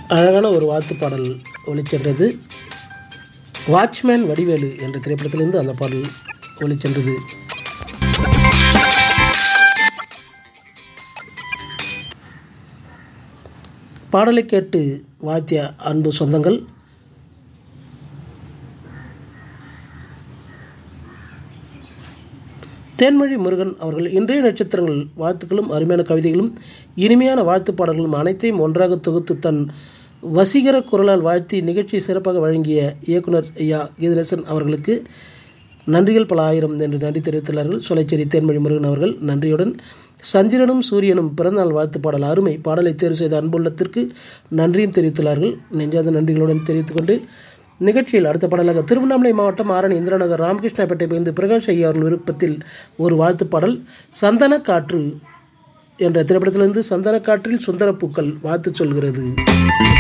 அழகான ஒரு வாழ்த்து பாடல் ஒளிச்சென்றது வாட்ச்மேன் வடிவேலு என்ற திரைப்படத்திலிருந்து அந்த பாடல் ஒளிச்சென்றது பாடலை கேட்டு வாழ்த்திய அன்பு சொந்தங்கள் தேன்மொழி முருகன் அவர்கள் இன்றைய நட்சத்திரங்கள் வாழ்த்துக்களும் அருமையான கவிதைகளும் இனிமையான வாழ்த்து பாடல்களும் அனைத்தையும் ஒன்றாக தொகுத்து தன் வசீகர குரலால் வாழ்த்தி நிகழ்ச்சியை சிறப்பாக வழங்கிய இயக்குனர் ஐயா கீதநேசன் அவர்களுக்கு நன்றிகள் பல ஆயிரம் என்று நன்றி தெரிவித்துள்ளார்கள் சொலைச்சேரி தேன்மொழி முருகன் அவர்கள் நன்றியுடன் சந்திரனும் சூரியனும் பிறந்தநாள் வாழ்த்து பாடல் அருமை பாடலை தேர்வு செய்த அன்புள்ளத்திற்கு நன்றியும் தெரிவித்துள்ளார்கள் நெஞ்சாத நன்றிகளுடன் தெரிவித்துக்கொண்டு நிகழ்ச்சியில் அடுத்த பாடலாக திருவண்ணாமலை மாவட்டம் ஆரணி இந்திரநகர் ராமகிருஷ்ணாப்பேட்டை பகுதி பிரகாஷ் ஐயா அவர்கள் விருப்பத்தில் ஒரு வாழ்த்து பாடல் சந்தன காற்று என்ற திரைப்படத்திலிருந்து சந்தன காற்றில் சுந்தர பூக்கள் வாழ்த்து சொல்கிறது